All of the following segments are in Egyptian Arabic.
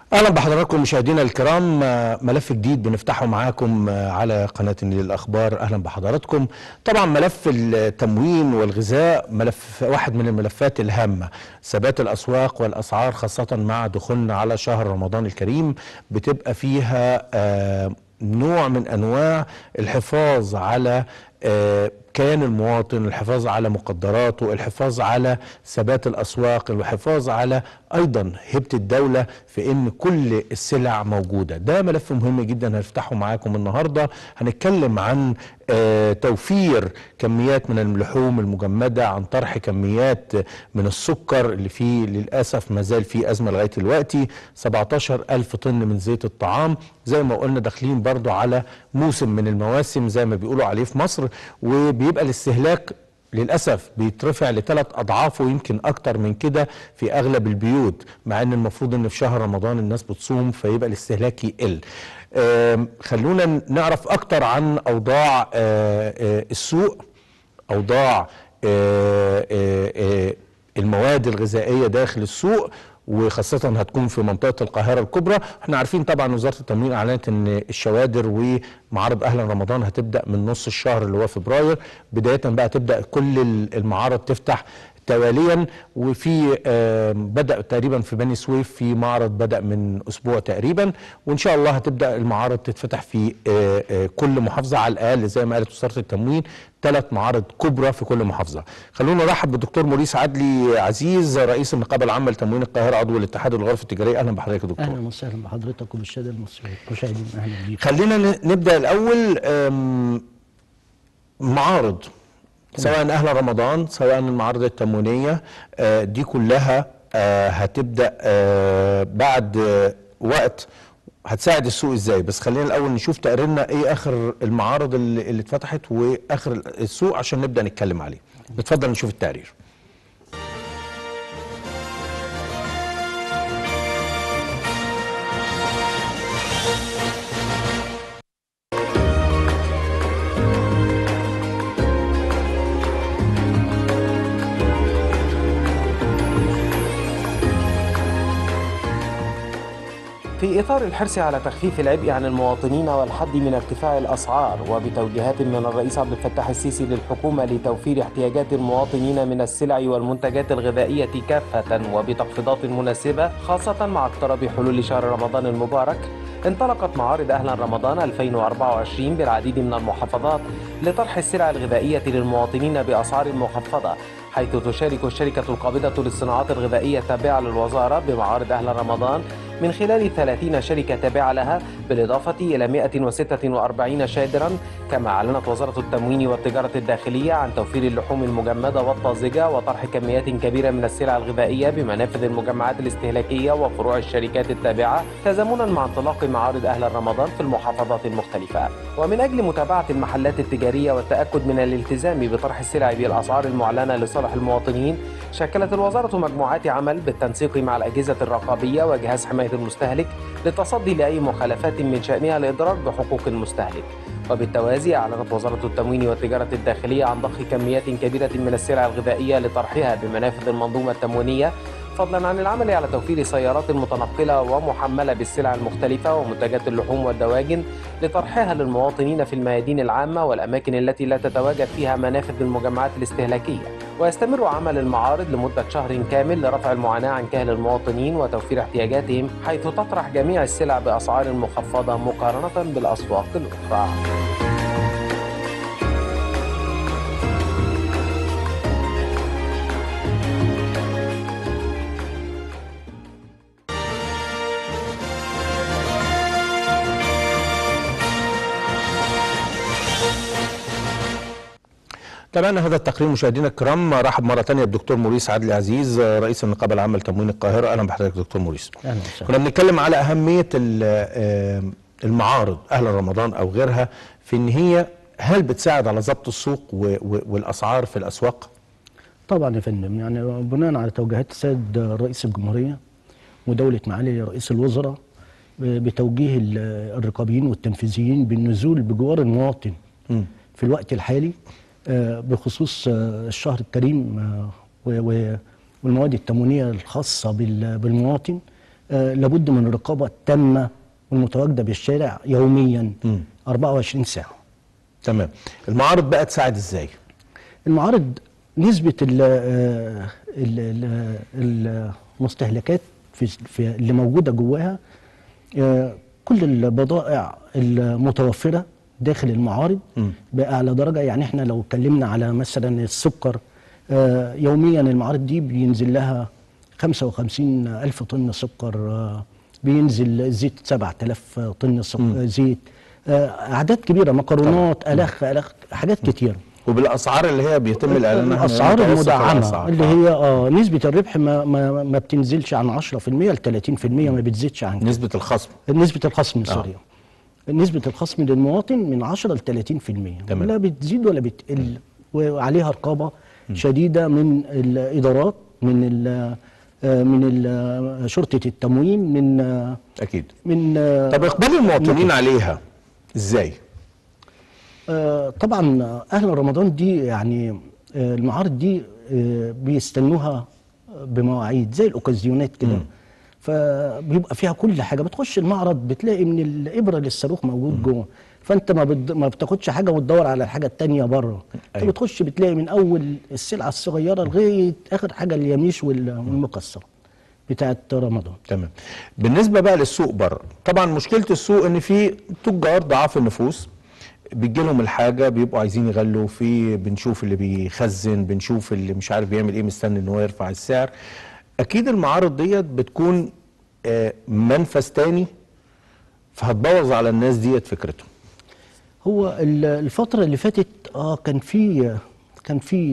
اهلا بحضراتكم مشاهدينا الكرام ملف جديد بنفتحه معاكم على قناه النيل الاخبار اهلا بحضراتكم طبعا ملف التموين والغذاء ملف واحد من الملفات الهامه ثبات الاسواق والاسعار خاصه مع دخولنا على شهر رمضان الكريم بتبقى فيها نوع من انواع الحفاظ على كيان المواطن الحفاظ على مقدراته الحفاظ على ثبات الاسواق الحفاظ على ايضا هبه الدوله في ان كل السلع موجوده ده ملف مهم جدا هنفتحه معاكم النهارده هنتكلم عن توفير كميات من اللحوم المجمده عن طرح كميات من السكر اللي فيه للاسف ما زال فيه ازمه لغايه دلوقتي 17 الف طن من زيت الطعام زي ما قلنا داخلين برضو على موسم من المواسم زي ما بيقولوا عليه في مصر وبيبقى الاستهلاك للأسف بيترفع لثلاث أضعاف ويمكن أكتر من كده في أغلب البيوت مع أن المفروض أن في شهر رمضان الناس بتصوم فيبقى الاستهلاك يقل خلونا نعرف أكتر عن أوضاع السوق أوضاع المواد الغذائية داخل السوق وخاصة هتكون في منطقة القاهرة الكبرى احنا عارفين طبعا وزارة التموين اعلنت ان الشوادر ومعارض اهلا رمضان هتبدأ من نص الشهر اللي هو فبراير بداية بقى تبدأ كل المعارض تفتح تواليا وفي بدا تقريبا في بني سويف في معرض بدا من اسبوع تقريبا وان شاء الله هتبدا المعارض تتفتح في كل محافظه على الاقل زي ما قالت وزاره التموين ثلاث معارض كبرى في كل محافظه. خلونا نرحب بالدكتور موريس عدلي عزيز رئيس النقابه العامه لتموين القاهره عضو الاتحاد الغرف التجاريه اهلا بحضرتك يا دكتور. اهلا وسهلا بحضرتك وبالساده المصريين المشاهدين اهلا بيكم. خلينا نبدا الاول معارض سواء اهل رمضان سواء المعارض التموينيه دي كلها هتبدا بعد وقت هتساعد السوق ازاي بس خلينا الاول نشوف تقريرنا ايه اخر المعارض اللي, اللي اتفتحت واخر السوق عشان نبدا نتكلم عليه اتفضل نشوف التقرير في إطار الحرص على تخفيف العبء عن المواطنين والحد من ارتفاع الأسعار وبتوجيهات من الرئيس عبد الفتاح السيسي للحكومة لتوفير احتياجات المواطنين من السلع والمنتجات الغذائية كافة وبتخفيضات مناسبة خاصة مع اقتراب حلول شهر رمضان المبارك انطلقت معارض أهلا رمضان 2024 بالعديد من المحافظات لطرح السلع الغذائية للمواطنين بأسعار مخفضة حيث تشارك الشركة القابضة للصناعات الغذائية التابعة للوزارة بمعارض أهل رمضان من خلال 30 شركة تابعة لها بالإضافة إلى 146 شادرا كما أعلنت وزارة التموين والتجارة الداخلية عن توفير اللحوم المجمدة والطازجة وطرح كميات كبيرة من السلع الغذائية بمنافذ المجمعات الاستهلاكية وفروع الشركات التابعة تزامنا مع انطلاق معارض أهل رمضان في المحافظات المختلفة ومن أجل متابعة المحلات التجارية والتأكد من الالتزام بطرح السلع بالأسعار المعلنة لصالح المواطنين شكلت الوزارة مجموعات عمل بالتنسيق مع الأجهزة الرقابية وجهاز حماية المستهلك للتصدي لأي مخالفات من شأنها الإضرار بحقوق المستهلك وبالتوازي أعلنت وزارة التموين والتجارة الداخلية عن ضخ كميات كبيرة من السلع الغذائية لطرحها بمنافذ المنظومة التموينية فضلا عن العمل على توفير سيارات متنقلة ومحملة بالسلع المختلفة ومنتجات اللحوم والدواجن لطرحها للمواطنين في الميادين العامة والأماكن التي لا تتواجد فيها منافذ المجمعات الاستهلاكية ويستمر عمل المعارض لمدة شهر كامل لرفع المعاناة عن كاهل المواطنين وتوفير احتياجاتهم حيث تطرح جميع السلع بأسعار مخفضة مقارنة بالأسواق الأخرى تابعنا هذا التقرير مشاهدينا الكرام رحب مره ثانيه بالدكتور موريس عدلي عزيز رئيس النقابه العامه لتموين القاهره اهلا بحضرتك دكتور موريس اهلا وسهلا كنا بنتكلم على اهميه المعارض اهل رمضان او غيرها في ان هي هل بتساعد على ضبط السوق والاسعار في الاسواق طبعا يا فندم يعني بناء على توجيهات السيد رئيس الجمهوريه ودوله معالي رئيس الوزراء بتوجيه الرقابيين والتنفيذيين بالنزول بجوار المواطن م. في الوقت الحالي بخصوص الشهر الكريم والمواد التموينيه الخاصه بالمواطن آه لابد من الرقابه التامه والمتواجده بالشارع يوميا 24 ساعه تمام المعارض بقى تساعد ازاي المعارض نسبة ال ال ال المستهلكات في, في اللي موجودة جواها آه، كل البضائع المتوفرة داخل المعارض بأعلى درجة يعني احنا لو اتكلمنا على مثلا السكر آه، يوميا المعارض دي بينزل لها 55 ألف طن سكر آه، بينزل الزيت 7000 طن سك- زيت آه، أعداد كبيرة مكرونات ألخ ألخ حاجات كتيرة وبالاسعار اللي هي بيتم الاعلان عنها الاسعار متوسط المدعمه الأسعار. اللي هي اه نسبه الربح ما ما, ما بتنزلش عن 10% ل 30% ما بتزيدش عن كده. نسبه الخصم نسبه الخصم سوري نسبه الخصم للمواطن من 10 ل 30% تمام. لا بتزيد ولا بتقل وعليها رقابه شديده من الادارات من ال آه، من ال- شرطه التموين من آه، اكيد من آه، طب اقبال المواطنين عليها ازاي آه، طبعا اهل رمضان دي يعني آه، المعارض دي آه، بيستنوها بمواعيد زي الاوكازيونات كده فبيبقى فيها كل حاجه بتخش المعرض بتلاقي من الابره للصاروخ موجود جوه فانت ما بد... ما بتاخدش حاجه وتدور على الحاجه التانية بره انت أيوة. بتخش بتلاقي من اول السلعه الصغيره لغايه اخر حاجه اليميش وال- والمكسر بتاعت رمضان تمام بالنسبه بقى للسوق بره طبعا مشكله السوق ان في تجار ضعاف النفوس بيجي لهم الحاجه بيبقوا عايزين يغلوا في بنشوف اللي بيخزن بنشوف اللي مش عارف بيعمل ايه مستني ان هو يرفع السعر اكيد المعارض ديت بتكون آه، منفذ تاني فهتبوظ على الناس ديت فكرتهم هو ال- الفترة اللي فاتت اه كان في كان في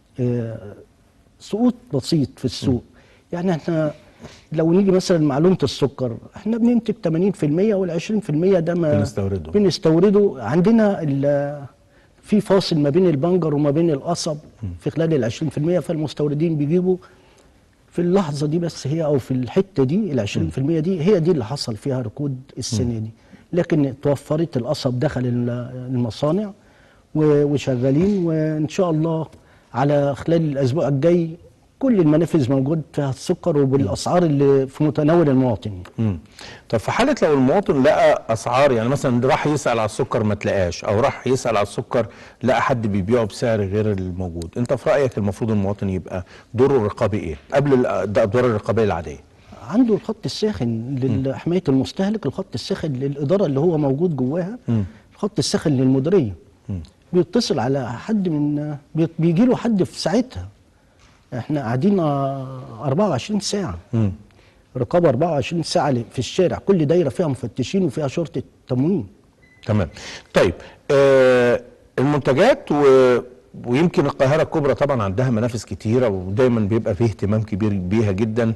آه سقوط بسيط في السوق يعني احنا لو نيجي مثلا معلومة السكر احنا بننتج 80% وال 20% ده ما بنستورده. بنستورده عندنا ال- في فاصل ما بين البنجر وما بين القصب في خلال ال 20% فالمستوردين بيجيبوا في اللحظة دي بس هي أو في الحتة دي ال 20% دي هي دي اللي حصل فيها ركود السنة دي لكن توفرت القصب دخل ال- المصانع و- وشغالين وإن شاء الله على خلال الأسبوع الجاي كل المنافذ موجود فيها السكر وبالأسعار اللي في متناول المواطن مم. طب في حاله لو المواطن لقى اسعار يعني مثلا راح يسال على السكر ما تلاقاش او راح يسال على السكر لقى حد بيبيعه بسعر غير الموجود انت في رايك المفروض المواطن يبقى دوره الرقابي ايه قبل ال- الادوار الرقابيه العاديه عنده الخط الساخن لحماية المستهلك الخط الساخن للإدارة اللي هو موجود جواها الخط الساخن للمديرية بيتصل على حد من بي- بيجي له حد في ساعتها احنا قاعدين آه، 24 ساعة رقابة 24 ساعة ل- في الشارع كل دايرة فيها مفتشين وفيها شرطة تموين تمام طيب آه المنتجات و... ويمكن القاهره الكبرى طبعا عندها منافس كتيره ودايما بيبقى فيه اهتمام كبير بيها جدا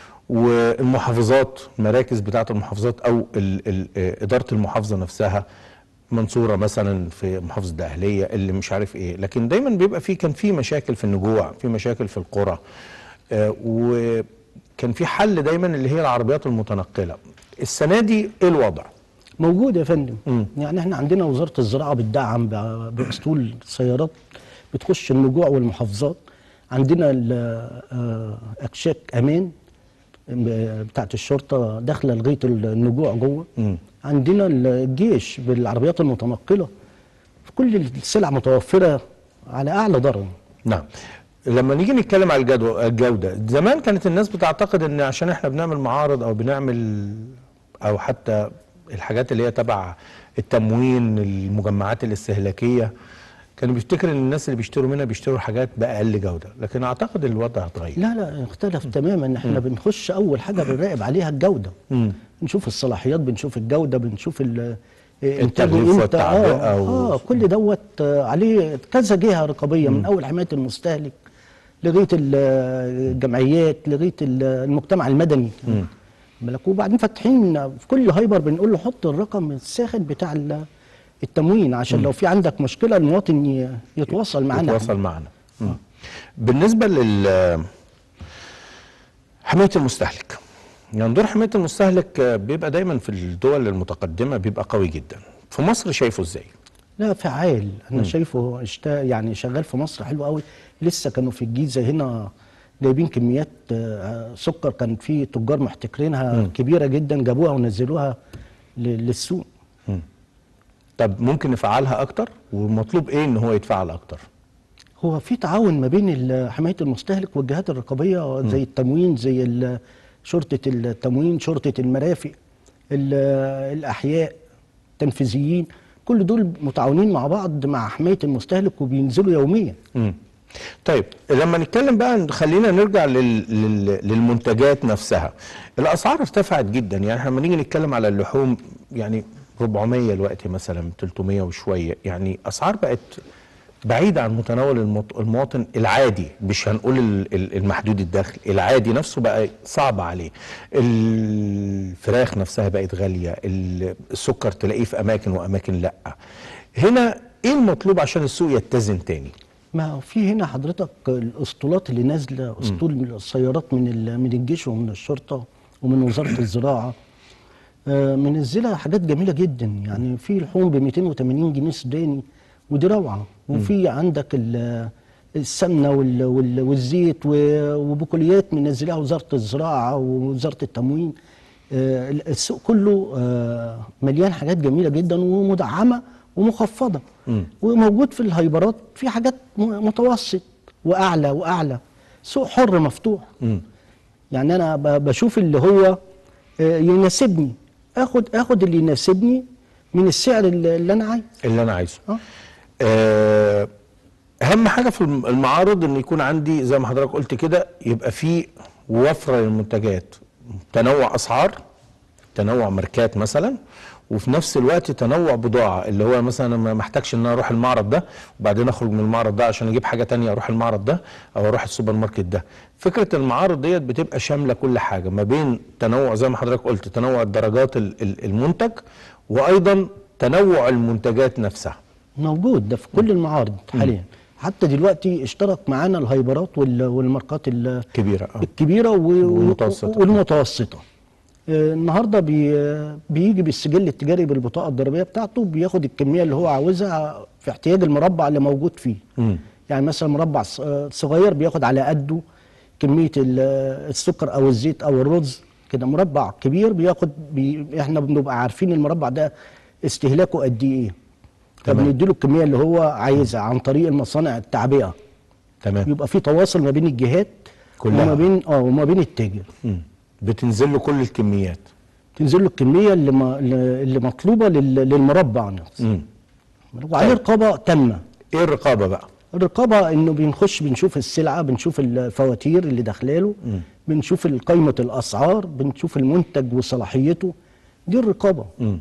والمحافظات المراكز بتاعه المحافظات او ال... ال... آه، اداره المحافظه نفسها منصوره مثلا في محافظه الدقهليه اللي مش عارف ايه لكن دايما بيبقى فيه كان في مشاكل في النجوع في مشاكل في القرى آه وكان في حل دايما اللي هي العربيات المتنقله السنه دي ايه الوضع موجود يا فندم يعني احنا عندنا وزارة الزراعة بتدعم ب- بأسطول سيارات بتخش النجوع والمحافظات عندنا ال- آه، أكشاك أمان ب- بتاعت الشرطة داخلة لغاية النجوع جوه عندنا الجيش بالعربيات المتنقلة كل السلع متوفرة على أعلى درجة نعم لما نيجي نتكلم على الجدو الجودة زمان كانت الناس بتعتقد ان عشان احنا بنعمل معارض او بنعمل او حتى الحاجات اللي هي تبع التموين المجمعات الاستهلاكية كانوا بيفتكر ان الناس اللي بيشتروا منها بيشتروا حاجات باقل جودة لكن اعتقد الوضع اتغير لا لا اختلف تماما احنا بنخش اول حاجه بنراقب عليها الجوده بنشوف الصلاحيات بنشوف الجوده بنشوف ال- انتاجه التغليف امتى والتعبئة اه, و- آه كل دوت آه، عليه كذا جهه رقابيه من اول حمايه المستهلك لغايه ال- الجمعيات لغايه ال- المجتمع المدني بالك وبعدين فاتحين في كل هايبر بنقول له حط الرقم الساخن بتاع ال- التموين عشان لو في عندك مشكله المواطن ي- يتواصل معانا يتواصل معنا مم. بالنسبة لل حماية المستهلك يعني دور حماية المستهلك آه، بيبقى دايما في الدول المتقدمة بيبقى قوي جدا في مصر شايفه ازاي لا فعال انا شايفه اشتا يعني شغال في مصر حلو قوي لسه كانوا في الجيزه هنا جايبين كميات آه، سكر كان في تجار محتكرينها كبيره جدا جابوها ونزلوها ل- للسوق طب ممكن نفعلها اكتر والمطلوب ايه ان هو يتفعل اكتر هو في تعاون ما بين ال- حمايه المستهلك والجهات الرقابيه زي التموين زي ال- شرطه التموين شرطه المرافق ال- الاحياء التنفيذيين كل دول متعاونين مع بعض مع حمايه المستهلك وبينزلوا يوميا مم. طيب لما نتكلم بقى خلينا نرجع لل... لل... للمنتجات نفسها الاسعار ارتفعت جدا يعني احنا لما نيجي نتكلم على اللحوم يعني 400 دلوقتي مثلا 300 وشويه يعني اسعار بقت بعيدة عن متناول المط- المواطن العادي مش هنقول ال- ال- المحدود الدخل العادي نفسه بقى صعب عليه الفراخ نفسها بقت غالية ال- السكر تلاقيه في أماكن وأماكن لأ هنا إيه المطلوب عشان السوق يتزن تاني ما هو في هنا حضرتك الاسطولات اللي نازله اسطول من السيارات من ال- من الجيش ومن الشرطه ومن وزاره الزراعه آه، منزلها حاجات جميله جدا يعني في لحوم ب 280 جنيه سوداني ودي روعه وفي عندك ال- السمنه وال- وال- والزيت و- وبقوليات منزلها وزاره الزراعه ووزاره التموين آه، السوق كله آه، مليان حاجات جميله جدا ومدعمه ومخفضه وموجود في الهايبرات في حاجات م- متوسط واعلى واعلى سوق حر مفتوح يعني انا ب- بشوف اللي هو آه، يناسبني اخد اخد اللي يناسبني من السعر اللي اللي انا عايز اللي أنا عايزه اه آه، اهم حاجه في الم- المعارض ان يكون عندي زي ما حضرتك قلت كده يبقى في وفره للمنتجات تنوع اسعار تنوع ماركات مثلا وفي نفس الوقت تنوع بضاعه اللي هو مثلا أنا ما محتاجش ان انا اروح المعرض ده وبعدين اخرج من المعرض ده عشان اجيب حاجه تانية اروح المعرض ده او اروح السوبر ماركت ده فكره المعارض ديت بتبقى شامله كل حاجه ما بين تنوع زي ما حضرتك قلت تنوع درجات ال- ال- المنتج وايضا تنوع المنتجات نفسها موجود ده في كل المعارض حاليا حتى دلوقتي اشترك معانا الهايبرات وال- والماركات ال- كبيره اه الكبيره و- والمتوسطة. والمتوسطه آه، النهارده بي بيجي بالسجل التجاري بالبطاقه الضريبيه بتاعته بياخد الكميه اللي هو عاوزها في احتياج المربع اللي موجود فيه مم. يعني مثلا مربع ص- آه، صغير بياخد على قده كميه ال- آه، السكر او الزيت او الرز كده مربع كبير بياخد بي احنا بنبقى عارفين المربع ده استهلاكه قد ايه تمام. فبنديله الكميه اللي هو عايزها عن طريق المصانع التعبئه تمام يبقى في تواصل ما بين الجهات كلها. وما بين اه وما بين التاجر مم. بتنزل له كل الكميات تنزل له الكميه اللي ما اللي مطلوبه لل- للمربع نفسه مم. وعليه طيب. رقابه تامه ايه الرقابه بقى الرقابه انه بنخش بنشوف السلعه بنشوف الفواتير اللي داخلاله بنشوف قائمه الاسعار بنشوف المنتج وصلاحيته دي الرقابه مم.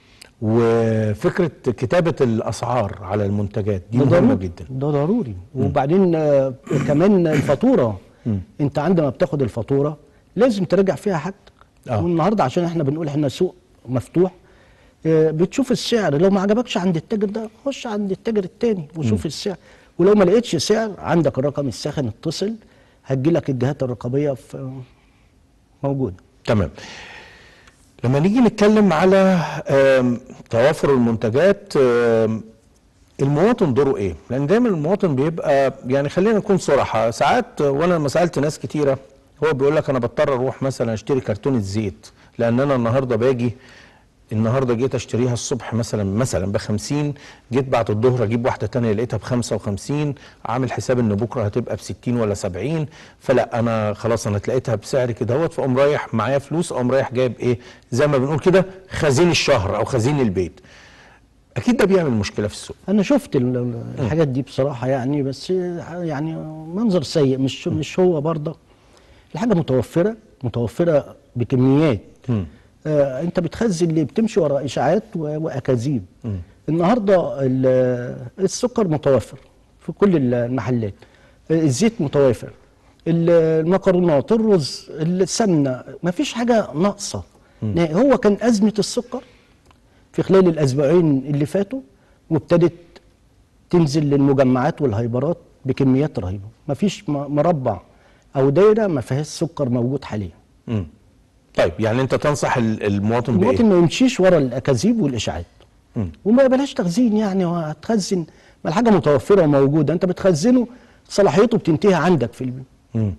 وفكره كتابه الاسعار على المنتجات دي ده مهمه ضروري جدا ده ضروري وبعدين آه، كمان الفاتوره انت عندما بتاخد الفاتوره لازم تراجع فيها حاجتك آه. والنهارده عشان احنا بنقول احنا سوق مفتوح آه، بتشوف السعر لو ما عجبكش عند التاجر ده خش عند التاجر التاني وشوف السعر ولو ما لقيتش سعر عندك الرقم الساخن اتصل هتجيلك الجهات الرقابيه في موجوده تمام لما نيجي نتكلم على آم، توافر المنتجات آم، المواطن دوره ايه؟ لان دايما المواطن بيبقى يعني خلينا نكون صراحه ساعات وانا لما سالت ناس كتيره هو بيقول لك انا بضطر اروح مثلا اشتري كرتونه زيت لان انا النهارده باجي النهارده جيت اشتريها الصبح مثلا مثلا ب 50 جيت بعد الظهر اجيب واحده تانية لقيتها ب 55 عامل حساب ان بكره هتبقى ب 60 ولا 70 فلا انا خلاص انا اتلقيتها بسعر كده اهوت فاقوم رايح معايا فلوس اقوم رايح جايب ايه زي ما بنقول كده خزين الشهر او خزين البيت اكيد ده بيعمل مشكله في السوق انا شفت ال- ال- الحاجات دي بصراحه يعني بس يعني منظر سيء مش مش هو برضه الحاجه متوفره متوفره بكميات آه انت بتخزن اللي بتمشي ورا اشاعات و- واكاذيب النهارده ال- السكر متوفر في كل المحلات آه، الزيت متوافر ال- المكرونات الرز السمنه مفيش حاجه ناقصه هو كان ازمه السكر في خلال الاسبوعين اللي فاتوا وابتدت تنزل للمجمعات والهايبرات بكميات رهيبه مفيش م- مربع او دايره ما فيهاش سكر موجود حاليا مم. طيب يعني انت تنصح ال- المواطن بايه؟ المواطن ما يمشيش ورا الاكاذيب والاشاعات مم. وما يبلاش تخزين يعني هتخزن ما الحاجه متوفره وموجوده انت بتخزنه صلاحيته بتنتهي عندك في البيت مم.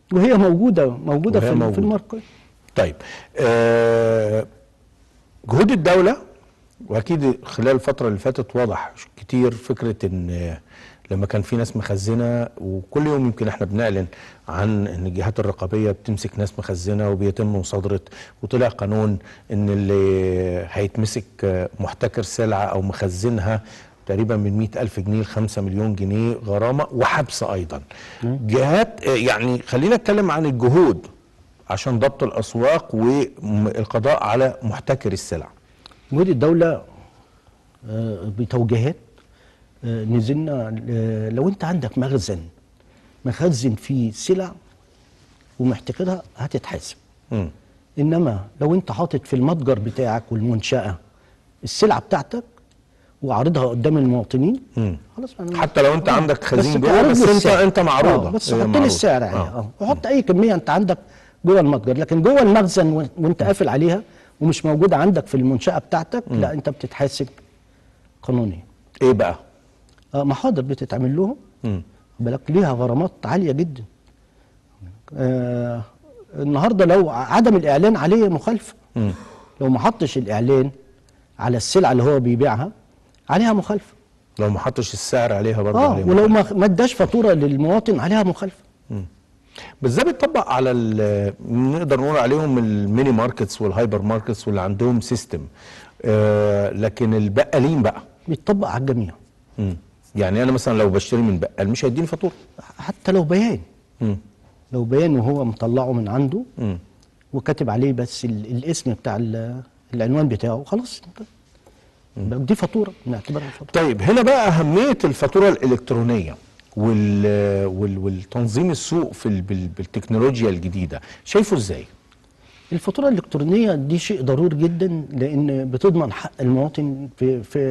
وهي موجوده موجوده وهي في, موجودة. في الماركت طيب آه جهود الدولة واكيد خلال الفترة اللي فاتت واضح كتير فكرة ان آه، لما كان في ناس مخزنة وكل يوم يمكن احنا بنعلن عن ان الجهات الرقابية بتمسك ناس مخزنة وبيتم مصادرة وطلع قانون ان اللي هيتمسك آه، محتكر سلعة او مخزنها تقريبا من 100 ألف جنيه ل 5 مليون جنيه غرامة وحبس أيضا جهات آه، يعني خلينا نتكلم عن الجهود عشان ضبط الاسواق والقضاء على محتكر السلع جهود الدوله آه، بتوجيهات آه، نزلنا آه، لو انت عندك مخزن مخزن فيه سلع ومحتكرها هتتحاسب مم. انما لو انت حاطط في المتجر بتاعك والمنشاه السلعه بتاعتك وعارضها قدام المواطنين مم. خلاص أنا- حتى لو انت آه، عندك خزين جوه تعرض بس لي انت السعر. انت معروضه آه بس هي حط لي معروضة. السعر عليها آه. اه وحط اي كميه انت عندك جوه المتجر لكن جوه المخزن و- وانت قافل عليها ومش موجوده عندك في المنشاه بتاعتك لا انت بتتحاسب قانونيا ايه بقى آه محاضر بتتعمل لهم مم. بالك ليها غرامات عاليه جدا آه النهارده لو عدم الاعلان عليه مخالفه مم. لو ما حطش الاعلان على السلعه اللي هو بيبيعها عليها مخالفه لو ما حطش السعر عليها برضه اه عليها ولو مخالفة. ما ما اداش فاتوره للمواطن عليها مخالفه بس ده بيطبق على ال- نقدر نقول عليهم الميني ماركتس والهايبر ماركتس واللي عندهم سيستم آه لكن البقالين بقى بيتطبق على الجميع مم. يعني انا مثلا لو بشتري من بقال مش هيديني فاتوره حتى لو بيان مم. لو بيان وهو مطلعه من عنده مم. وكاتب عليه بس ال- الاسم بتاع ال- العنوان بتاعه خلاص يبقى دي فاتوره نعتبرها فاتوره طيب هنا بقى أهمية الفاتورة الإلكترونية وال وال والتنظيم السوق في ال- بال- بالتكنولوجيا الجديدة شايفه ازاي؟ الفاتوره الالكترونيه دي شيء ضروري جدا لان بتضمن حق المواطن في في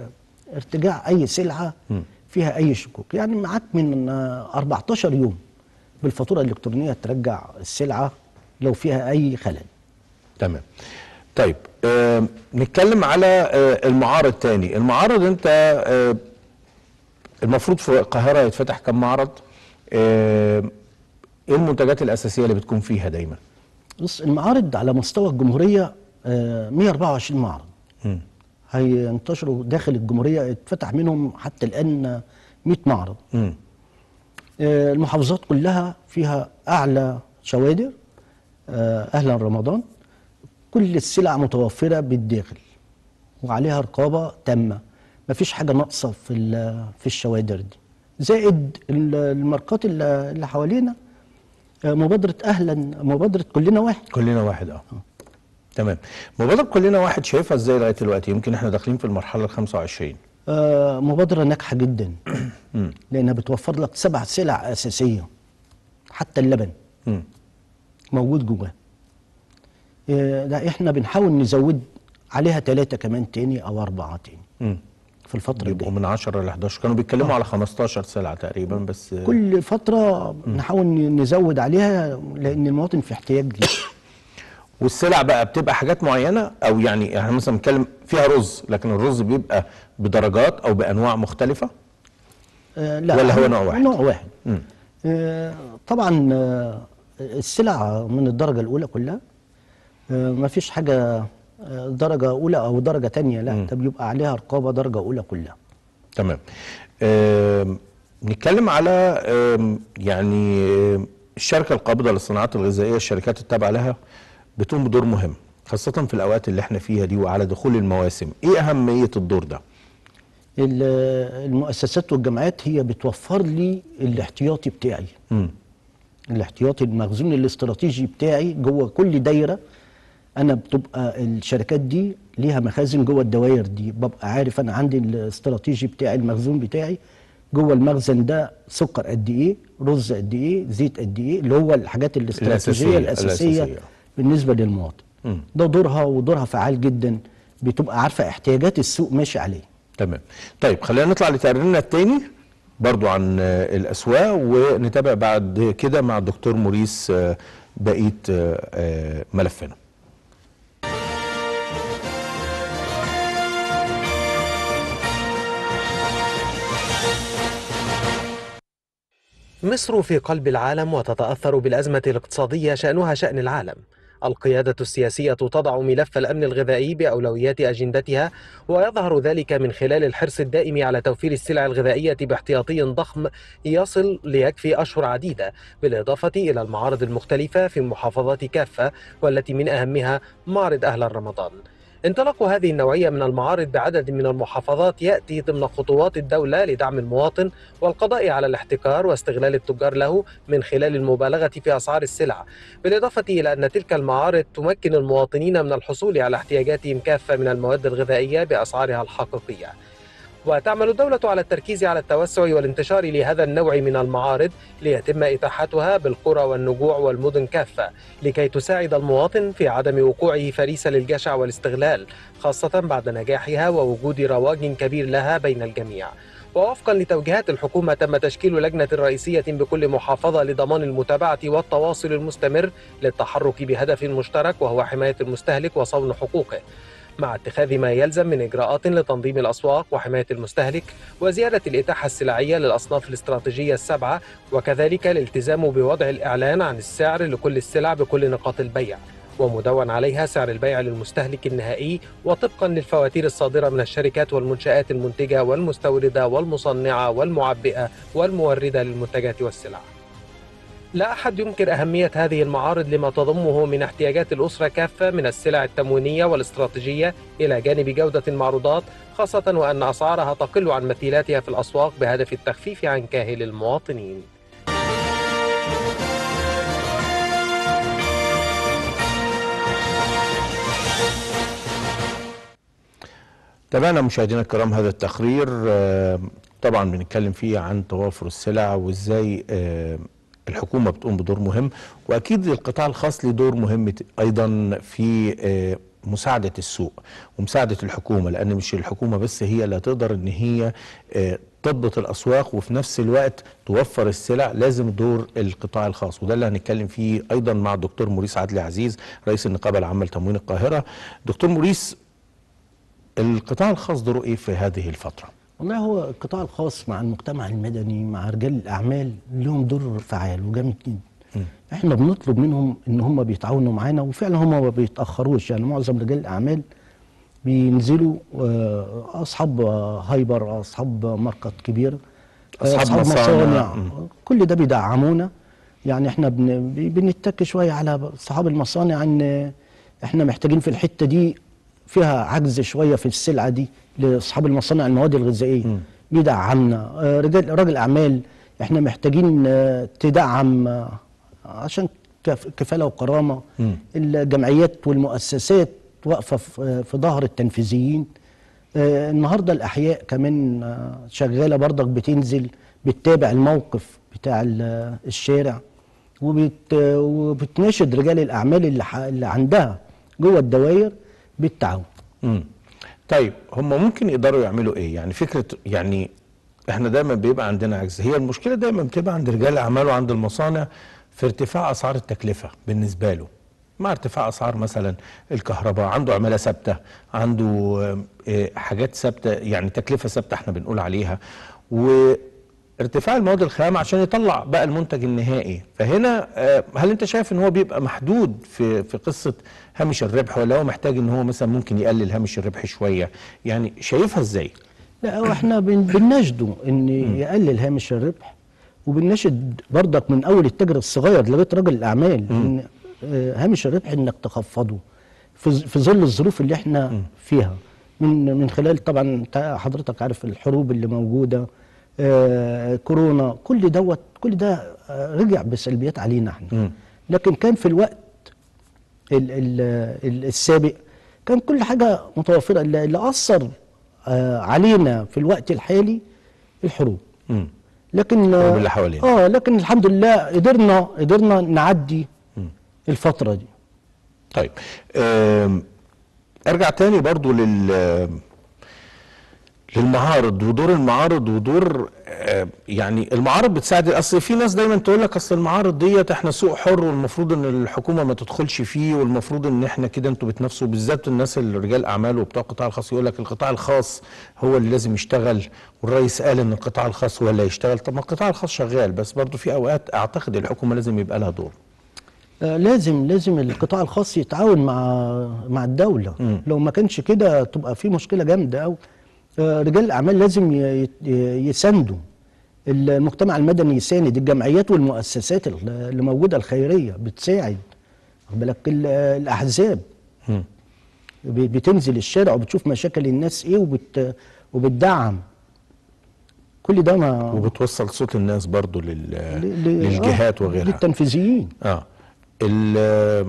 ارتجاع اي سلعه فيها اي شكوك يعني معاك من آه، 14 يوم بالفاتوره الالكترونيه ترجع السلعه لو فيها اي خلل تمام طيب آه نتكلم على آه المعارض تاني المعارض انت آه المفروض في القاهرة يتفتح كم معرض آه ايه المنتجات الأساسية اللي بتكون فيها دايما؟ بص المعارض على مستوى الجمهوريه آه، 124 معرض مم. هينتشروا داخل الجمهوريه اتفتح منهم حتى الان 100 معرض مم. آه، المحافظات كلها فيها اعلى شوادر آه، اهلا رمضان كل السلع متوفره بالداخل وعليها رقابه تامه مفيش حاجه ناقصه في ال- في الشوادر دي زائد ال- الماركات اللي اللي حوالينا آه، مبادره اهلا مبادره كلنا واحد كلنا واحد اه تمام مبادرة كلنا واحد شايفها ازاي لغاية دلوقتي يمكن احنا داخلين في المرحلة ال 25 آه، مبادرة ناجحة جدا مم. لأنها بتوفر لك سبع سلع أساسية حتى اللبن مم. موجود جواه آه، لا احنا بنحاول نزود عليها ثلاثة كمان تاني أو أربعة تاني مم. في الفترة يبقوا الجاية من 10 ل 11 كانوا بيتكلموا على 15 سلعة تقريبا بس كل فترة نحاول نزود عليها لأن المواطن في احتياج ليه والسلع بقى بتبقى حاجات معينة او يعني احنا مثلا بنتكلم فيها رز لكن الرز بيبقى بدرجات او بانواع مختلفة آه، لا ولا هو نوع واحد؟ نوع واحد مم. آه، طبعا آه، السلع من الدرجة الأولى كلها ما فيش حاجة آه، درجة أولى أو درجة تانية لا ده بيبقى عليها رقابة درجة أولى كلها تمام آم، نتكلم على آم، يعني آم، الشركة القابضة للصناعات الغذائية الشركات التابعة لها بتقوم بدور مهم خاصة في الأوقات اللي احنا فيها دي وعلى دخول المواسم ايه أهمية الدور ده؟ ال- المؤسسات والجامعات هي بتوفر لي الاحتياطي بتاعي مم. الاحتياطي المخزون الاستراتيجي بتاعي جوه كل دايره انا بتبقى الشركات دي ليها مخازن جوه الدوائر دي ببقى عارف انا عندي الاستراتيجي بتاعي المخزون بتاعي جوه المخزن ده سكر قد ايه رز قد ايه زيت قد ايه اللي هو الحاجات الاستراتيجيه الأساسية، الاساسيه, الأساسية. بالنسبه للمواطن مم. ده دورها ودورها فعال جدا بتبقى عارفه احتياجات السوق ماشي عليه تمام طيب خلينا نطلع لتقريرنا التاني برضو عن آه، الأسواق ونتابع بعد كده مع الدكتور موريس آه، بقية آه، آه، ملفنا مصر في قلب العالم وتتأثر بالأزمة الاقتصادية شأنها شأن العالم. القيادة السياسية تضع ملف الأمن الغذائي بأولويات أجندتها ويظهر ذلك من خلال الحرص الدائم على توفير السلع الغذائية باحتياطي ضخم يصل ليكفي أشهر عديدة بالإضافة إلى المعارض المختلفة في محافظات كافة والتي من أهمها معرض أهل رمضان. انطلاق هذه النوعية من المعارض بعدد من المحافظات يأتي ضمن خطوات الدولة لدعم المواطن والقضاء على الاحتكار واستغلال التجار له من خلال المبالغة في أسعار السلع بالإضافة إلى أن تلك المعارض تمكن المواطنين من الحصول على احتياجاتهم كافة من المواد الغذائية بأسعارها الحقيقية وتعمل الدولة على التركيز على التوسع والانتشار لهذا النوع من المعارض ليتم إتاحتها بالقرى والنجوع والمدن كافة لكي تساعد المواطن في عدم وقوعه فريسة للجشع والاستغلال خاصة بعد نجاحها ووجود رواج كبير لها بين الجميع ووفقا لتوجيهات الحكومة تم تشكيل لجنة رئيسية بكل محافظة لضمان المتابعة والتواصل المستمر للتحرك بهدف مشترك وهو حماية المستهلك وصون حقوقه مع اتخاذ ما يلزم من إجراءات لتنظيم الأسواق وحماية المستهلك وزيادة الإتاحة السلعية للأصناف الاستراتيجية السبعة وكذلك الالتزام بوضع الإعلان عن السعر لكل السلع بكل نقاط البيع ومدون عليها سعر البيع للمستهلك النهائي وطبقا للفواتير الصادرة من الشركات والمنشآت المنتجة والمستوردة والمصنعة والمعبئة والموردة للمنتجات والسلع لا أحد ينكر أهمية هذه المعارض لما تضمه من احتياجات الأسرة كافة من السلع التموينية والاستراتيجية إلى جانب جودة المعروضات خاصة وأن أسعارها تقل عن مثيلاتها في الأسواق بهدف التخفيف عن كاهل المواطنين تابعنا مشاهدينا الكرام هذا التقرير آه، طبعا بنتكلم فيه عن توافر السلع وازاي آه، الحكومه بتقوم بدور مهم واكيد القطاع الخاص له دور مهم ت- ايضا في آه، مساعده السوق ومساعده الحكومه لان مش الحكومه بس هي اللي هتقدر ان هي آه، تضبط الاسواق وفي نفس الوقت توفر السلع لازم دور القطاع الخاص وده اللي هنتكلم فيه ايضا مع الدكتور موريس عدلي عزيز رئيس النقابه العامه لتموين القاهره دكتور موريس القطاع الخاص دوره ايه في هذه الفتره والله هو القطاع الخاص مع المجتمع المدني مع رجال الاعمال لهم دور فعال وجامد جدا احنا بنطلب منهم ان هم بيتعاونوا معانا وفعلا هم ما بيتاخروش يعني معظم رجال الاعمال بينزلوا آه، اصحاب آه، هايبر اصحاب ماركت كبير آه، أصحاب مصانع. مم. كل ده بيدعمونا يعني احنا بن- بي- بنتك شويه على صحاب المصانع ان احنا محتاجين في الحته دي فيها عجز شويه في السلعه دي لاصحاب المصانع المواد الغذائيه بيدعمنا آه، رجال راجل اعمال احنا محتاجين آه، تدعم آه، عشان كف- كفاله وكرامه الجمعيات والمؤسسات واقفه في في ظهر التنفيذيين آه، النهارده الاحياء كمان آه، شغاله برضك بتنزل بتتابع الموقف بتاع ال- الشارع وبت وبتناشد رجال الاعمال اللي, ح- اللي عندها جوه الدوائر بالتعاون مم. طيب هم ممكن يقدروا يعملوا ايه يعني فكره يعني احنا دايما بيبقى عندنا عجز هي المشكله دايما بتبقى عند رجال الاعمال وعند المصانع في ارتفاع اسعار التكلفه بالنسبه له مع ارتفاع اسعار مثلا الكهرباء عنده عماله ثابته عنده آه، آه، حاجات ثابته يعني تكلفه ثابته احنا بنقول عليها وارتفاع المواد الخام عشان يطلع بقى المنتج النهائي فهنا آه، هل انت شايف ان هو بيبقى محدود في في قصه هامش الربح ولا هو محتاج ان هو مثلا ممكن يقلل هامش الربح شويه يعني شايفها ازاي لا هو احنا بن- بنناشده ان يقلل هامش الربح وبنناشد برضك من اول التاجر الصغير لغايه راجل الاعمال ان آه، هامش الربح انك تخفضه في ظ- في ظل الظروف اللي احنا فيها من من خلال طبعا انت حضرتك عارف الحروب اللي موجوده آه، كورونا كل دوت كل ده آه، رجع بسلبيات علينا احنا لكن كان في الوقت ال- ال- ال- السابق كان كل حاجة متوفرة اللي اللي أثر آه، علينا في الوقت الحالي الحروب مم. لكن آه، الحروب اللي حوالينا. اه لكن الحمد لله قدرنا قدرنا نعدي الفترة دي طيب آم، ارجع تاني برضو لل للمعارض ودور المعارض ودور آه، يعني المعارض بتساعد اصل في ناس دايما تقول لك اصل المعارض ديت احنا سوق حر والمفروض ان الحكومه ما تدخلش فيه والمفروض ان احنا كده انتوا بتنافسوا بالذات الناس اللي رجال اعمال وبتوع القطاع الخاص يقول لك القطاع الخاص هو اللي لازم يشتغل والرئيس قال ان القطاع الخاص هو اللي هيشتغل طب ما القطاع الخاص شغال بس برضه في اوقات اعتقد الحكومه لازم يبقى لها دور آه، لازم لازم القطاع الخاص يتعاون مع مع الدوله مم. لو ما كانش كده تبقى في مشكله جامده قوي رجال الاعمال لازم ي- ي- يساندوا المجتمع المدني يساند الجمعيات والمؤسسات ال- اللي موجوده الخيريه بتساعد واخد بالك ال- الاحزاب مم. ب- بتنزل الشارع وبتشوف مشاكل الناس ايه وبت وبتدعم كل ده ما وبتوصل صوت الناس برضه لل... ل- ل- للجهات آه، وغيرها للتنفيذيين اه ال-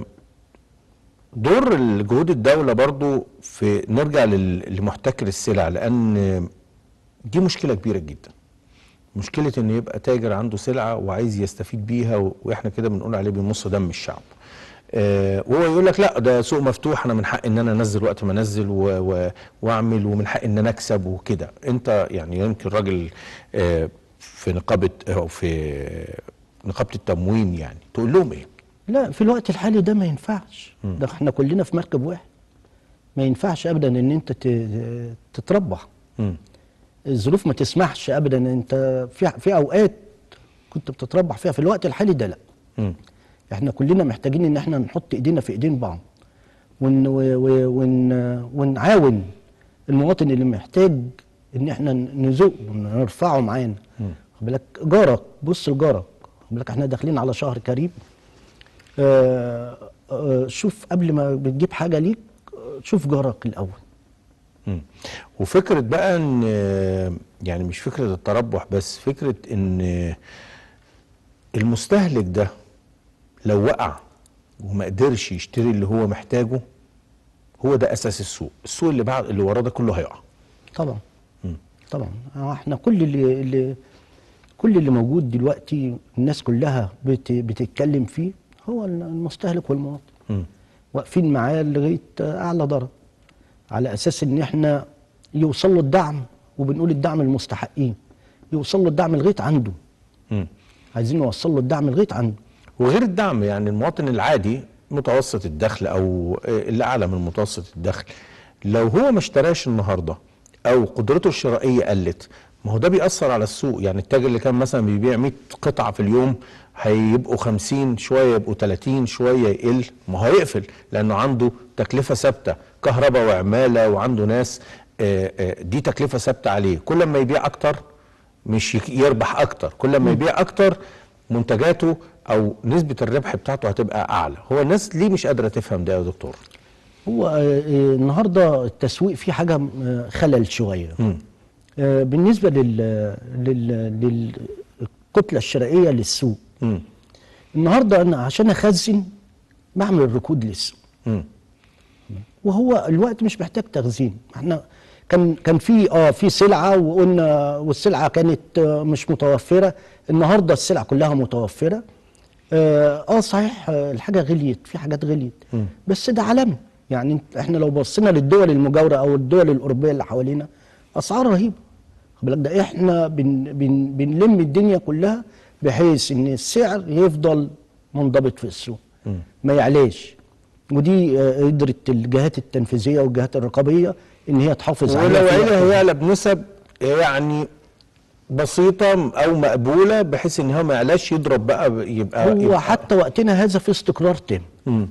دور الجهود الدولة برضو في نرجع لل- لمحتكر السلع لأن دي مشكلة كبيرة جدا مشكلة إن يبقى تاجر عنده سلعة وعايز يستفيد بيها و- وإحنا كده بنقول عليه بيمص دم الشعب آه وهو يقول لك لا ده سوق مفتوح انا من حق ان انا انزل وقت ما انزل و- و- واعمل ومن حق ان انا اكسب وكده انت يعني يمكن راجل آه في نقابه او في نقابه التموين يعني تقول لهم ايه؟ لا في الوقت الحالي ده ما ينفعش ده احنا كلنا في مركب واحد ما ينفعش ابدا ان انت ت- تتربح مم. الظروف ما تسمحش ابدا ان انت في في اوقات كنت بتتربح فيها في الوقت الحالي ده لا مم. احنا كلنا محتاجين ان احنا نحط ايدينا في ايدين بعض ون و- و- ون ونعاون المواطن اللي محتاج ان احنا نزق ونرفعه معانا خد بالك جارك بص لجارك خد بالك احنا داخلين على شهر كريم آه آه شوف قبل ما بتجيب حاجه ليك آه، شوف جارك الاول مم. وفكرة بقى ان يعني مش فكرة التربح بس فكرة ان المستهلك ده لو وقع وما قدرش يشتري اللي هو محتاجه هو ده اساس السوق السوق اللي بعد اللي وراه ده كله هيقع طبعا طبعا آه، احنا كل اللي, اللي كل اللي موجود دلوقتي الناس كلها بت بتتكلم فيه هو المستهلك والمواطن مم. واقفين معاه لغايه اعلى درجه على اساس ان احنا يوصل له الدعم وبنقول الدعم المستحقين يوصل له الدعم لغايه عنده مم. عايزين نوصل له الدعم لغايه عنده وغير الدعم يعني المواطن العادي متوسط الدخل او اللي اعلى من متوسط الدخل لو هو ما اشتراش النهارده او قدرته الشرائيه قلت ما هو ده بيأثر على السوق يعني التاجر اللي كان مثلا بيبيع 100 قطعه في اليوم هيبقوا 50 شويه يبقوا 30 شويه يقل ما هو هيقفل لانه عنده تكلفه ثابته كهرباء وعماله وعنده ناس آه، آه، دي تكلفه ثابته عليه كل ما يبيع اكتر مش يك- يربح اكتر كل ما يبيع اكتر منتجاته او نسبه الربح بتاعته هتبقى اعلى هو الناس ليه مش قادره تفهم ده يا دكتور هو آه، آه، النهارده التسويق فيه حاجه آه، خلل شويه آه، بالنسبه لل لل للكتله الشرائيه للسوق مم. النهارده انا عشان اخزن بعمل ركود للسوق مم. وهو الوقت مش محتاج تخزين احنا كان كان في اه في سلعه وقلنا والسلعه كانت آه مش متوفره النهارده السلع كلها متوفره اه, آه صحيح آه الحاجه غليت في حاجات غليت بس ده عالمي يعني انت- احنا لو بصينا للدول المجاوره او الدول الاوروبيه اللي حوالينا اسعار رهيبه خد بالك ده احنا بن بن بنلم الدنيا كلها بحيث ان السعر يفضل منضبط في السوق ما يعلاش ودي آه، قدرت الجهات التنفيذيه والجهات الرقابيه ان هي تحافظ عليها ولو في عيله الوقت ده. هيعلى بنسب يعني بسيطه او مقبوله بحيث ان هو ما يعلاش يضرب بقى ب- يبقى هو يبقى حتى وقتنا هذا في استقرار تام مم.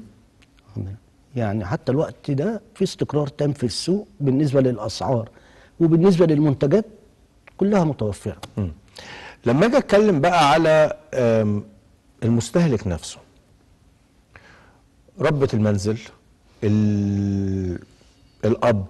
يعني حتى الوقت ده في استقرار تام في السوق بالنسبه للاسعار وبالنسبه للمنتجات كلها متوفره مم. لما اجي اتكلم بقى على آم، المستهلك نفسه ربة المنزل ال- الاب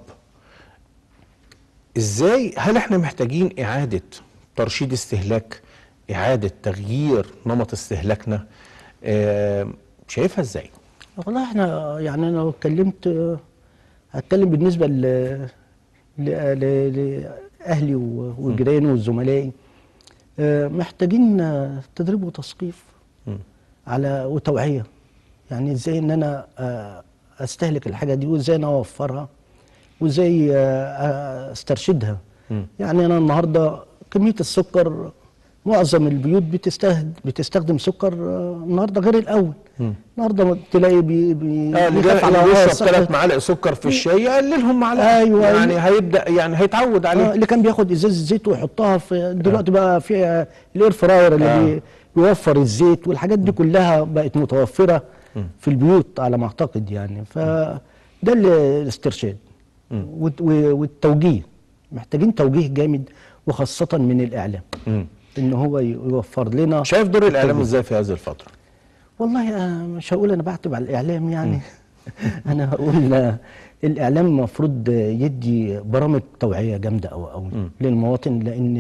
ازاي هل احنا محتاجين اعادة ترشيد استهلاك اعادة تغيير نمط استهلاكنا آم، شايفها ازاي والله احنا يعني انا لو اتكلمت آه، هتكلم بالنسبه ل ل- ل- لاهلي و- وجيراني وزملائي آه، محتاجين آه، تدريب وتثقيف على وتوعيه يعني ازاي ان انا آه، استهلك الحاجه دي وازاي انا اوفرها وازاي آه، آه، استرشدها يعني انا النهارده كميه السكر معظم البيوت بتستخدم بتستخدم سكر آه، النهارده غير الاول النهارده تلاقي بي بي اه اللي بيخاف جا- اللي على بيشرب الصحة. ثلاث معالق سكر في الشاي يقللهم معلقه أيوة. يعني هيبدا يعني هيتعود آه، عليه اللي كان بياخد ازازه زيت ويحطها في دلوقتي بقى في الاير فراير اللي آه. بي بيوفر الزيت والحاجات دي كلها بقت متوفره في البيوت على ما اعتقد يعني فده ال- الاسترشاد والت- و- والتوجيه محتاجين توجيه جامد وخاصه من الاعلام مم. ان هو ي- يوفر لنا شايف دور الاعلام ازاي في هذه الفتره والله أنا مش هقول انا بعتب على الاعلام يعني انا هقول آه، الاعلام المفروض يدي برامج توعيه جامده قوي قوي للمواطن لان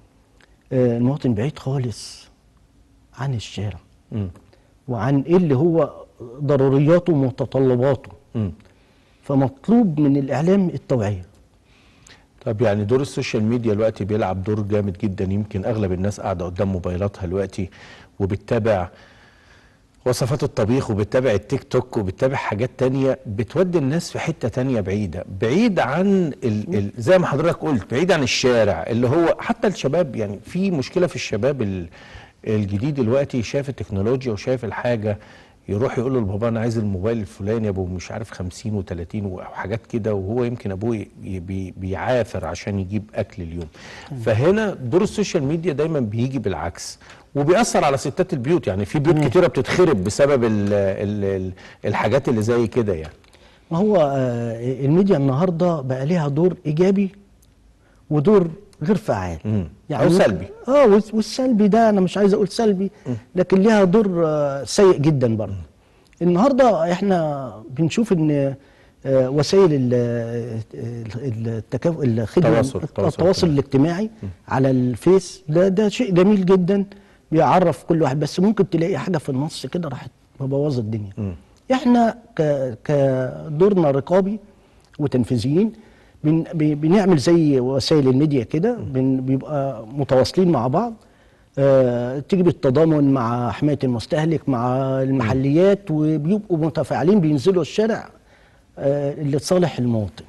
آه، المواطن بعيد خالص عن الشارع مم. وعن ايه اللي هو ضرورياته ومتطلباته مم. فمطلوب من الاعلام التوعيه طب يعني دور السوشيال ميديا دلوقتي بيلعب دور جامد جدا يمكن اغلب الناس قاعده قدام موبايلاتها دلوقتي وبتتابع وصفات الطبيخ وبتتابع التيك توك وبتتابع حاجات تانية بتودي الناس في حتة تانية بعيدة بعيد عن ال ال زي ما حضرتك قلت بعيد عن الشارع اللي هو حتى الشباب يعني في مشكلة في الشباب ال الجديد دلوقتي شايف التكنولوجيا وشايف الحاجة يروح يقول له لبابا انا عايز الموبايل الفلاني ابو مش عارف 50 و30 وحاجات كده وهو يمكن ابوه ي- بي- بيعافر عشان يجيب اكل اليوم فهنا دور السوشيال ميديا دايما بيجي بالعكس وبيأثر على ستات البيوت يعني في بيوت كتيرة بتتخرب بسبب ال ال ال الحاجات اللي زي كده يعني ما هو آه، الميديا النهارده بقى ليها دور ايجابي ودور غير فعال مم. أو سلبي. اه والس- والسلبي ده انا مش عايز اقول سلبي لكن ليها دور آه، سيء جدا برضه النهارده احنا بنشوف ان آه، وسائل ال- ال- التكاف الخدمه التواصل- الت- التواصل التواصل الاجتماعي على الفيس ده ده شيء جميل جدا بيعرف كل واحد بس ممكن تلاقي حاجه في النص كده راحت مبوظه الدنيا احنا ك- كدورنا رقابي وتنفيذيين بن بي- بنعمل زي وسائل الميديا كده بن- بيبقى متواصلين مع بعض آه تيجي بالتضامن مع حمايه المستهلك مع المحليات وبيبقوا متفاعلين بينزلوا الشارع آه اللي تصالح المواطن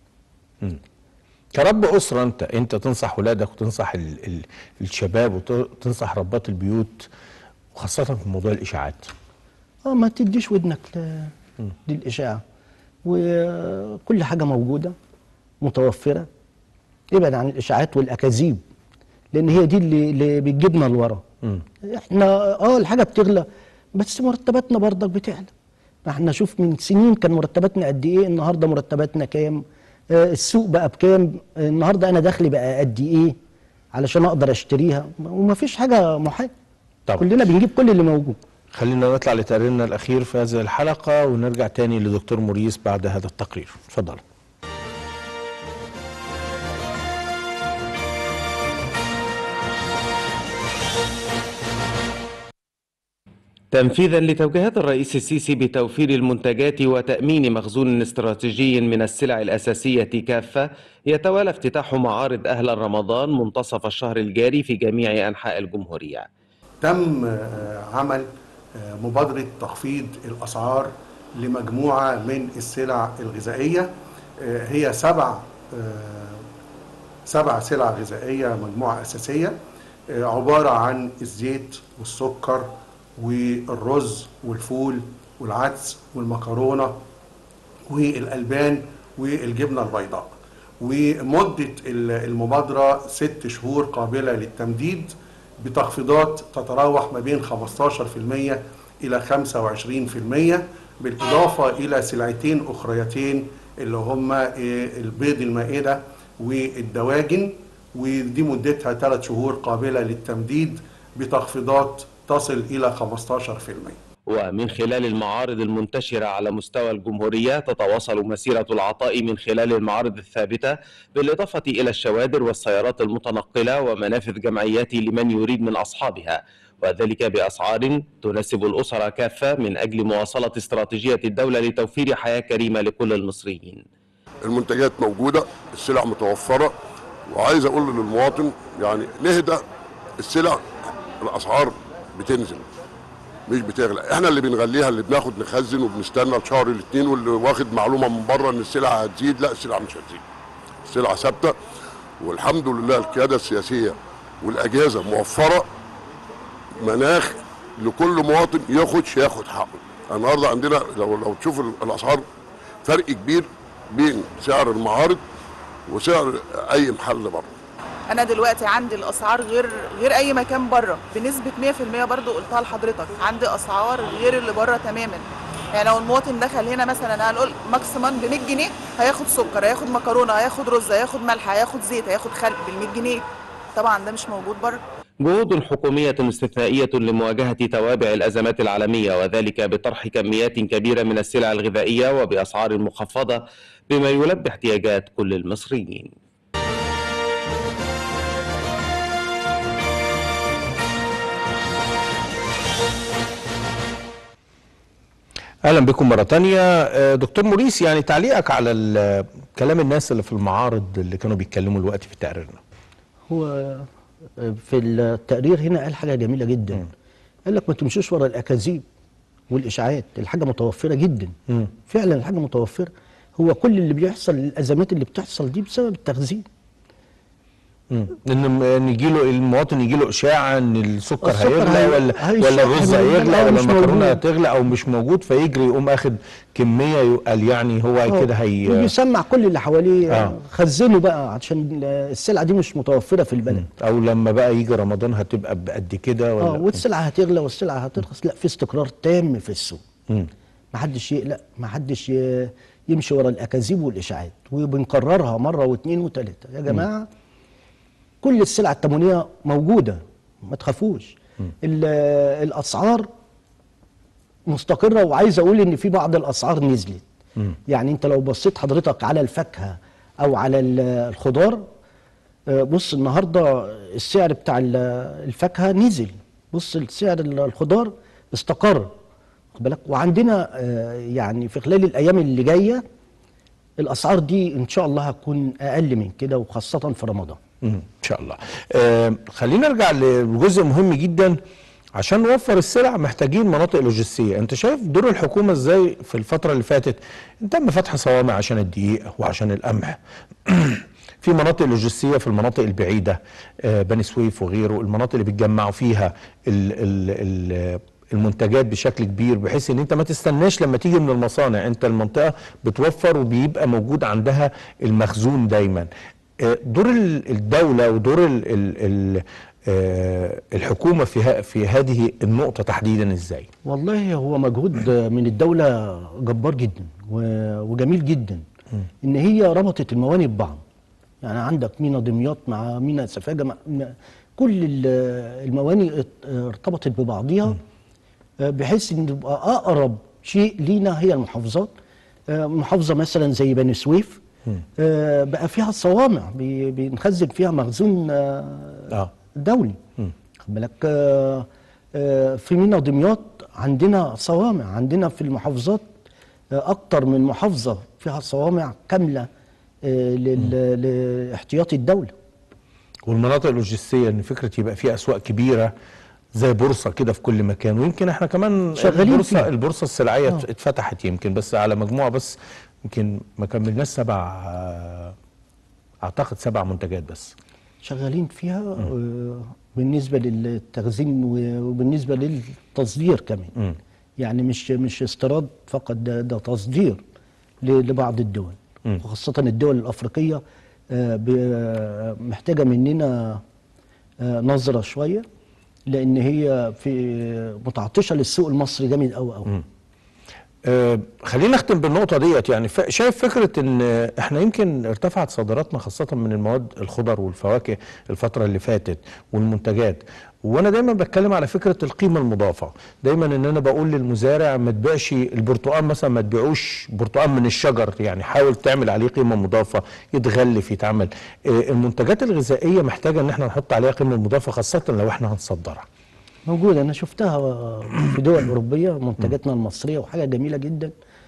كرب أسرة أنت أنت تنصح ولادك وتنصح ال ال الشباب وتنصح ربات البيوت وخاصة في موضوع الإشاعات اه ما تديش ودنك ل- للإشاعة وكل حاجة موجودة متوفرة ابعد عن الإشاعات والأكاذيب لأن هي دي اللي, اللي بتجيبنا لورا احنا اه الحاجة بتغلى بس مرتباتنا برضك بتعلى ما احنا شوف من سنين كان مرتباتنا قد ايه النهارده مرتباتنا كام آه السوق بقى بكام آه النهارده انا دخلي بقى قد ايه علشان اقدر اشتريها وما فيش حاجة محال طبعا. كلنا بنجيب كل اللي موجود خلينا نطلع لتقريرنا الأخير في هذه الحلقة ونرجع تاني لدكتور موريس بعد هذا التقرير اتفضل تنفيذا لتوجيهات الرئيس السيسي بتوفير المنتجات وتأمين مخزون استراتيجي من السلع الأساسية كافة يتوالى افتتاح معارض أهل رمضان منتصف الشهر الجاري في جميع أنحاء الجمهورية تم آه، عمل آه، مبادرة تخفيض الأسعار لمجموعة من السلع الغذائية آه، هي سبع آه، سبع سلع غذائية مجموعة أساسية آه، عبارة عن الزيت والسكر والرز والفول والعدس والمكرونة والألبان والجبنة البيضاء ومدة ال- المبادرة ست شهور قابلة للتمديد بتخفيضات تتراوح ما بين 15% إلى 25% بالإضافة إلى سلعتين أخريتين اللي هما إيه، البيض المائدة والدواجن ودي مدتها ثلاث شهور قابلة للتمديد بتخفيضات تصل إلى 15%. ومن خلال المعارض المنتشرة على مستوى الجمهورية تتواصل مسيرة العطاء من خلال المعارض الثابتة بالإضافة إلى الشوادر والسيارات المتنقلة ومنافذ جمعيات لمن يريد من أصحابها وذلك بأسعار تناسب الأسر كافة من أجل مواصلة استراتيجية الدولة لتوفير حياة كريمة لكل المصريين المنتجات موجوده السلع متوفره وعايز اقول للمواطن يعني نهدى السلع الاسعار بتنزل مش بتغلى احنا اللي بنغليها اللي بناخد نخزن وبنستنى الشهر الاثنين واللي واخد معلومه من بره ان السلع هتزيد لا السلع مش هتزيد السلع ثابته والحمد لله القياده السياسيه والاجهزه موفره مناخ لكل مواطن ياخدش ياخد حقه النهارده عندنا لو لو تشوف الاسعار فرق كبير بين سعر المعارض وسعر اي محل بره انا دلوقتي عندي الاسعار غير غير اي مكان بره بنسبه 100% برضو قلتها لحضرتك عندي اسعار غير اللي بره تماما يعني لو المواطن دخل هنا مثلا هنقول ماكسيمم ب 100 جنيه هياخد سكر هياخد مكرونه هياخد رز هياخد ملح هياخد زيت هياخد خل بال 100 جنيه طبعا ده مش موجود بره جهود حكومية استثنائية لمواجهة توابع الأزمات العالمية وذلك بطرح كميات كبيرة من السلع الغذائية وبأسعار مخفضة بما يلبي احتياجات كل المصريين اهلا بكم مره تانية آه، دكتور موريس يعني تعليقك على ال- كلام الناس اللي في المعارض اللي كانوا بيتكلموا دلوقتي في تقريرنا هو في التقرير هنا قال حاجه جميله جدا قال لك ما تمشوش ورا الاكاذيب والاشاعات الحاجه متوفره جدا مم. فعلا الحاجه متوفره هو كل اللي بيحصل الازمات اللي بتحصل دي بسبب التخزين مم. ان ان يجي له المواطن يجي له اشاعه ان السكر, السكر هيغلى هي- ولا هيشح ولا الرز من هيغلى البلد أو ولا مش المكرونه موجود. هتغلى او مش موجود فيجري يقوم اخد كميه يقال يعني هو كده هي وبيسمع كل اللي حواليه آه. خزنوا بقى عشان السلعه دي مش متوفره في البلد او لما بقى يجي رمضان هتبقى بقد كده ولا اه والسلعه هتغلى والسلعه هترخص لا في استقرار تام في السوق مم. ما حدش يقلق ما حدش ي- يمشي ورا الاكاذيب والاشاعات وبنكررها مره واثنين وثلاثه يا جماعه كل السلع التموينيه موجوده ما تخافوش ال- الاسعار مستقره وعايز اقول ان في بعض الاسعار نزلت يعني انت لو بصيت حضرتك على الفاكهه او على ال- الخضار آه، بص النهارده السعر بتاع ال- الفاكهه نزل بص السعر ال- الخضار استقر واخد بالك وعندنا آه، يعني في خلال الايام اللي جايه الاسعار دي ان شاء الله هتكون اقل من كده وخاصه في رمضان مم. ان شاء الله آه خلينا نرجع لجزء مهم جدا عشان نوفر السلع محتاجين مناطق لوجستيه انت شايف دور الحكومه ازاي في الفتره اللي فاتت تم فتح صوامع عشان الدقيق وعشان القمح في مناطق لوجستيه في المناطق البعيده آه بني سويف وغيره المناطق اللي بيتجمعوا فيها ال ال ال المنتجات بشكل كبير بحيث ان انت ما تستناش لما تيجي من المصانع انت المنطقه بتوفر وبيبقى موجود عندها المخزون دايما آه، دور ال- الدوله ودور ال ال ال آه، الحكومه في ها- في هذه النقطه تحديدا ازاي؟ والله هو مجهود من الدولة جبار جدا و- وجميل جدا ان هي ربطت الموانئ ببعض يعني عندك مينا دمياط مع مينا سفاجة مع مع- كل ال- الموانئ ات- ارتبطت ببعضها آه، بحيث ان يبقى اقرب شيء لينا هي المحافظات آه، محافظة مثلا زي بني سويف آه، بقى فيها صوامع بي- بنخزن فيها مخزون آه، اه دولي خد بالك آه، آه، في مينا دمياط عندنا صوامع عندنا في المحافظات آه، اكتر من محافظه فيها صوامع كامله آه، لل- لاحتياطي الدوله والمناطق اللوجستيه ان فكره يبقى فيها اسواق كبيره زي بورصه كده في كل مكان ويمكن احنا كمان شغالين البورصه فيها. البورصه السلعيه آه. اتفتحت يمكن بس على مجموعه بس يمكن ما كملناش سبع آه، اعتقد سبع منتجات بس شغالين فيها آه، بالنسبه للتخزين و- وبالنسبه للتصدير كمان يعني مش مش استيراد فقط ده, ده تصدير ل- لبعض الدول وخاصه الدول الافريقيه آه، ب- محتاجه مننا آه، نظره شويه لان هي في متعطشه للسوق المصري جامد قوي قوي آه، خلينا نختم بالنقطة ديت يعني ف- شايف فكرة ان احنا يمكن ارتفعت صادراتنا خاصة من المواد الخضر والفواكه الفترة اللي فاتت والمنتجات وانا دايما بتكلم على فكرة القيمة المضافة دايما ان انا بقول للمزارع ما تبيعش البرتقال مثلا ما تبيعوش برتقال من الشجر يعني حاول تعمل عليه قيمة مضافة يتغلف يتعمل آه، المنتجات الغذائية محتاجة ان احنا نحط عليها قيمة مضافة خاصة لو احنا هنصدرها موجودة أنا شفتها في دول أوروبية منتجاتنا المصرية وحاجة جميلة جدا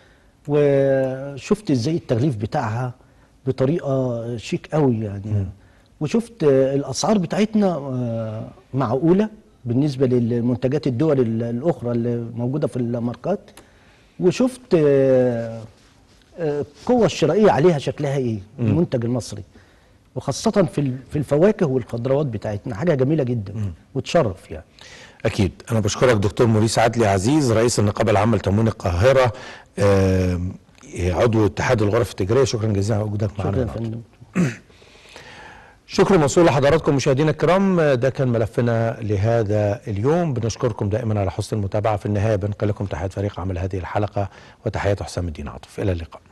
وشفت إزاي التغليف بتاعها بطريقة شيك قوي يعني وشفت الأسعار بتاعتنا آه، معقولة بالنسبة للمنتجات الدول ال- الأخرى اللي موجودة في الماركات وشفت آه، آه، القوة الشرائية عليها شكلها إيه المنتج المصري وخاصه في ال- في الفواكه والخضروات بتاعتنا حاجه جميله جدا وتشرف يعني اكيد انا بشكرك دكتور موريس عدلي عزيز رئيس النقابه العامه لتموين القاهره آم، عضو اتحاد الغرف التجاريه شكرا جزيلا على وجودك معنا شكرا يا النهاردة. فندم شكر موصول لحضراتكم مشاهدينا الكرام ده كان ملفنا لهذا اليوم بنشكركم دائما على حسن المتابعه في النهايه بنقل لكم تحيات فريق عمل هذه الحلقه وتحيات حسام الدين عاطف الى اللقاء